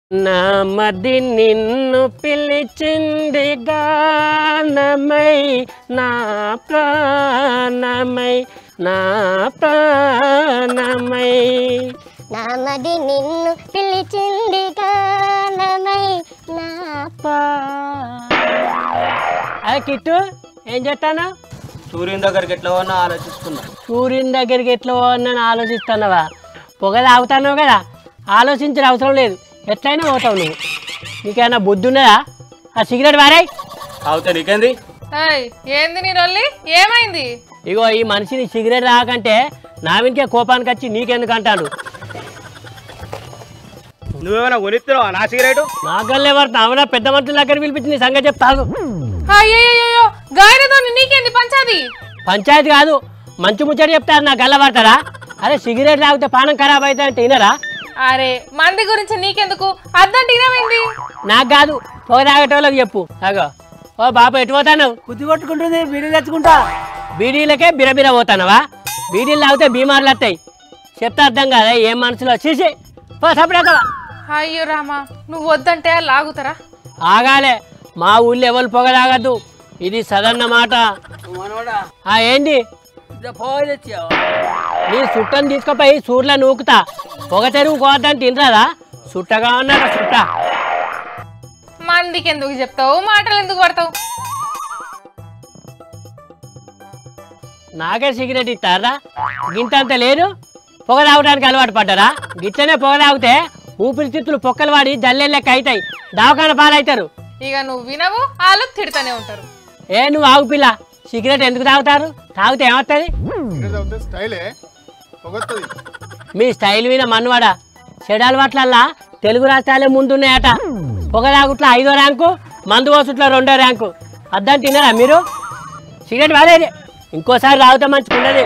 నామది నిన్ను పిలిచింది గానమై నా ప్రాణమై నా ప్రాణమై నామది నిన్ను పిలిచింది గానమై నా పా అదే కిట్టు ఏం చేస్తానా సూర్యుని దగ్గరికి ఎట్లా ఉన్నా ఆలోచిస్తున్నా సూర్యుని దగ్గరికి ఎట్లా పోవాలని ఆలోచిస్తున్నావా పొగ తాగుతున్నావు కదా ఆలోచించిన అవసరం లేదు ఎట్లయినా పోతావు నువ్వు నీకేమైనా బుద్ధి ఉన్నదా ఆ సిగరెట్ వారాయి తాగితే నీకేంది ఏయ్, ఏంది నీ రొల్లి ఏమైంది ఇగో ఈ మనిషిని సిగరెట్ తాగకంటే నా వెనకే కోపానికి వచ్చి నీకెందుకు అంటాడు నువ్వేమైనా కొనిస్తున్నావా నా సిగరెట్ నాగల్లే వారు అవునా పెద్ద మనుషుల దగ్గర పిలిపించి నీ సంగతి చెప్తాను అయ్యయ్యో గాయనతో నీకేంది పంచాది పంచాయతీ కాదు మంచి ముచ్చట చెప్తారు నా గల్ల పడతారా అరే సిగరెట్ తాగితే పానం ఖరాబ్ అవుతా అంటే వినరా అరే మంది గురించి నీకెందుకు అద్దంటే ఇదేమైంది నాకు కాదు పొగ తాగేటోళ్ళకి చెప్పు అగో ఓ బాబు ఎటు పోతాను కుద్ది కొట్టుకుంటుంది బీడీలు తెచ్చుకుంటా బీడీలకే బిరబిర పోతానవా బీడీలు తాగితే బీమార్లు వస్తాయి చెప్తే అర్థం కాదా ఏం మనసులో చేసి పో సపడేస్తావా అయ్యో రామా నువ్వు వద్దంటే లాగుతారా ఆగాలే మా ఊళ్ళో ఎవరు పొగ తాగద్దు ఇది సదన్న మాట మనోడా ఆ ఏంది పోయి తెచ్చావు నీ సుట్టని తీసుకుపోయి సూర్ల నూకుతా పొగ తెరుగు కోద్దని తినరాదా సుట్టగా ఉన్నాడు సుట్ట మందికి ఎందుకు చెప్తావు మాటలు ఎందుకు పడతావు నాకే సిగరెట్ ఇస్తారా గింతంత లేదు పొగ తాగడానికి అలవాటు పడ్డారా గిట్లనే పొగ తాగితే ఊపిరితిత్తులు పొక్కలు వాడి జల్లెం లెక్క అవుతాయి దవాఖాన పాలవుతారు ఇక నువ్వు వినవు వాళ్ళు తిడతానే ఉంటారు ఏ నువ్వు ఆగు పిల్ల సిగరెట్ ఎందుకు తాగుతారు తాగితే ఏమవుతుంది సిగరెట్ తాగితే స్టైలే పొగొస్తుంది మీ స్టైల్ మీద మన్వాడ చెడు అలవాట్లల్లా తెలుగు రాష్ట్రాలే ముందున్నాయట పొగ తాగుట్ల ఐదో ర్యాంకు మందు కోసుట్ల రెండో ర్యాంకు అద్దని తిన్నారా మీరు సిగరెట్ వాడేది ఇంకోసారి తాగితే మంచిగుండదు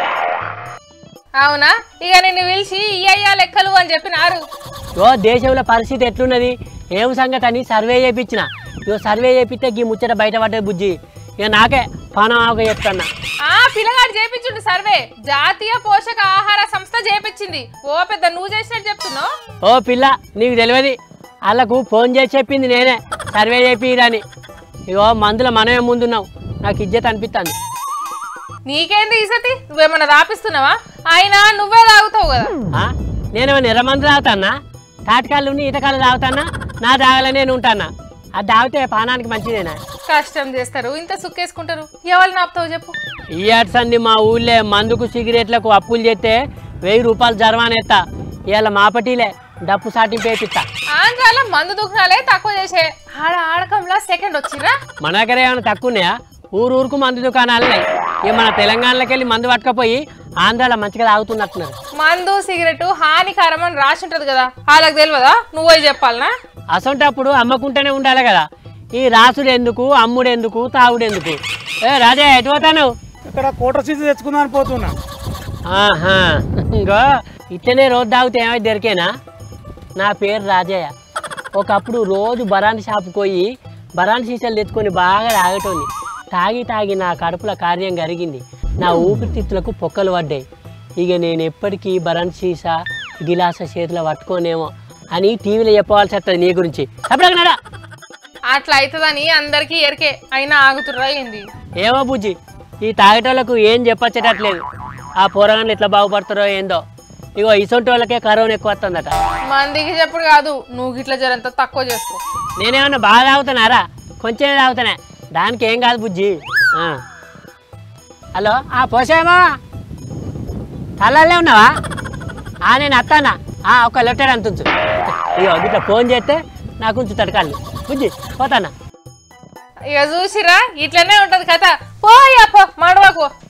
అవునా ఇక నిన్ను పిలిచి ఇయ్యయ్యా లెక్కలు అని చెప్పినారు ఓ దేశంలో పరిస్థితి ఎట్లున్నది ఏం సంగతి అని సర్వే చేయించిన ఇగో సర్వే చేపిస్తే గీ ముచ్చట బయటపడ్డది బుజ్జి ఇక నాకే పానం ఆక చెప్తున్నా ఆ పిల్లగాడు చేపించుండు సర్వే జాతీయ పోషక ఆహార సంస్థ చేపించింది ఓ పెద్ద నువ్వు చేసినట్టు చెప్తున్నావు ఓ పిల్ల నీకు తెలియదు వాళ్ళకు ఫోన్ చేసి చెప్పింది నేనే సర్వే చేపిరని ఇగో మందుల మనమే ముందున్నాం నాకు ఇజ్జత్ అనిపిస్తుంది నీకేంది ఈసతి నువ్వేమన్నా రాపిస్తున్నావా అయినా నువ్వే తాగుతావు కదా ఆ? నేనేమైనా ఎర్ర మందు తాగుతానా తాటికాళ్ళు ఉండి ఈతకాళ్ళు తాగుతానా నా తాగాలని నేను ఉంటానా అది తాగితే పానానికి మంచిదేనా కష్టం చేస్తారు ఇంత సుక్కేసుకుంటారు ఎవరు నాపుతావు చెప్పు ఈ సంది మా ఊళ్ళో మందుకు సిగరెట్లకు అప్పులు చేస్తే వెయ్యి రూపాయలు జర్మానా ఎత్తా ఇవాళ మాపటిలే డప్పు సాటి పేపిస్తా ఆంధ్రాల మందు దుఃఖాలే తక్కువ చేసే ఆడ ఆడకంలా సెకండ్ వచ్చిర్రా మన దగ్గర ఏమైనా తక్కువ ఉన్నాయా ఊరు ఊరుకు మందు దుకాణాలు ఉన్నాయి ఇక మన తెలంగాణలోకి వెళ్ళి మందు పట్టుకపోయి ఆంధ్రాలో మంచిగా తాగుతున్నట్టున్నారు మందు సిగరెట్ హానికరం అని రాసి ఉంటది కదా వాళ్ళకి తెలియదా నువ్వే చెప్పాలనా అసొంటప్పుడు అమ్మకుంటూనే ఉండాలి కదా ఈ రాసుడు ఎందుకు అమ్ముడు ఎందుకు తాగుడు ఎందుకు ఏ రాజా ఎటు పోతాను ఇక్కడ కోట సీజన్ తెచ్చుకుందామని పోతున్నా ఆహా ఇంకో ఇట్లనే రోజు తాగితే ఏమైతే దొరికేనా నా పేరు రాజయ్య ఒకప్పుడు రోజు బరాండి షాపుకి పోయి బరాండి సీసాలు తెచ్చుకొని బాగా తాగటోని తాగి తాగి నా కడుపులో కార్యం జరిగింది నా ఊపిరితిత్తులకు పొక్కలు పడ్డాయి ఇక నేను ఎప్పటికీ బరాండి సీసా గిలాస చేతిలో పట్టుకోనేమో అని టీవీలో చెప్పవలసి వస్తుంది నీ గురించి అప్పుడన్నారా అట్లా అవుతుందని అందరికీ ఎరికే అయినా ఆగుతుర్రా ఏంది ఏమో బుజ్జి ఈ తాగేటోళ్ళకు ఏం చెప్పచ్చేటట్లేదు ఆ పోరగాళ్ళు ఎట్లా బాగుపడతారో ఏందో ఇగో ఇసొంటి వాళ్ళకే కరోనా ఎక్కువ వస్తుందట మందికి చెప్పుడు కాదు నువ్వు గిట్ల జరంత తక్కువ చేసుకో నేనేమన్నా బాగా తాగుతున్నారా కొంచెమే తాగుతానే దానికి ఏం కాదు బుజ్జి ఆ. హలో ఆ పోసామా తలల్లే ఉన్నావా ఆ నేను అత్తానా ఆ ఒక లెటర్ అంత ఉంచు ఇగో ఇట్లా ఫోన్ చేస్తే నాకు ఉంచు తడకాలి బుజ్జి పోతానా ఇక చూసిరా ఇట్లనే ఉంటది కథ పోయా పో మడవకు